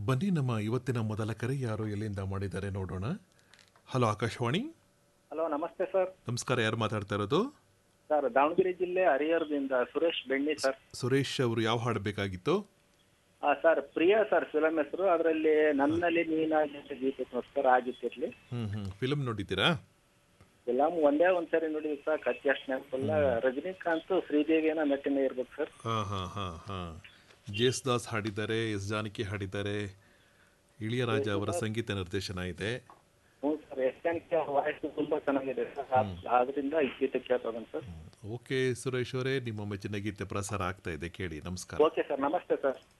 ಬನ್ನಿ ನಮ್ಮ ಇವತ್ತಿನ ಮೊದಲ ಕರೆ ಯಾರು ಎಲ್ಲಿಂದ ಮಾಡಿದ್ದಾರೆ ನೋಡೋಣ ಹಲೋ ಆಕಾಶವಾಣಿ ಹಲೋ ನಮಸ್ತೆ ಸರ್ ನಮಸ್ಕಾರ ಯಾರು ಮಾತಾಡ್ತಾ ಇರೋದು ಸರ್ ದಾವಣಗೆರೆ ಜಿಲ್ಲೆ ಹರಿಹರದಿಂದ ಸುರೇಶ್ ಬೆಣ್ಣಿ ಸರ್ ಸುರೇಶ್ ಅವರು ಯಾವ ಹಾಡು ಬೇಕಾಗಿತ್ತು ಆ, ಸರ್ ಪ್ರಿಯಾ ಸರ್ ಫಿಲಮ್ ಹೆಸರು ಅದರಲ್ಲಿ ನನ್ನಲ್ಲಿ ನೀನಾಗಿ ಅಂತ ಗೀತೆ ನೋಡಿ ಸರ್ ಆ ಗೀತೆಯಲ್ಲಿ ಹ್ಮ್ ಹ್ಮ್ ಫಿಲ್ಮ್ ನೋಡಿದ್ದೀರಾ ಫಿಲಮ್ ಒಂದೇ ಒಂದ್ಸರಿ ನೋಡಿದ್ವಿ ಸರ್ ಕತ್ತಿ ಅಷ್ಟು ನೆನಪಲ್ಲ ರಜನಿಕಾಂತ್ ಶ್ರೀದೇವಿಯನ್ನ ನಟನೆ ಇರ್ಬೇಕು ಸರ್ ಹಾ ಹಾ ಹಾ ಹಾ ಜೇಸ್ದಾಸ್ ಹಾಡಿದ್ದಾರೆ ಎಸ್ ಜಾನಕಿ ಹಾಡಿದ್ದಾರೆ ಇಳಿಯರಾಜ ಅವರ ಸಂಗೀತ ನಿರ್ದೇಶನ ಇದೆ ಹ್ಞೂ ಸರ್ ಎಸ್ ಜನಕ್ಕೆ ವಾಯ್ಸ್ ತುಂಬಾ ಚೆನ್ನಾಗಿದೆ ಸರ್ ಆದ್ರಿಂದ ಈ ಗೀತೆ ಕೇಳ್ತದನ್ ಸರ್ ಓಕೆ ಸುರೇಶ್ ಅವರೇ ನಿಮ್ಮ ಮೆಚ್ಚಿನ ಗೀತೆ ಪ್ರಸಾರ ಆಗ್ತಾ ಇದೆ ಕೇಳಿ ನಮಸ್ಕಾರ ಓಕೆ ಸರ್ ನಮಸ್ತೆ ಸರ್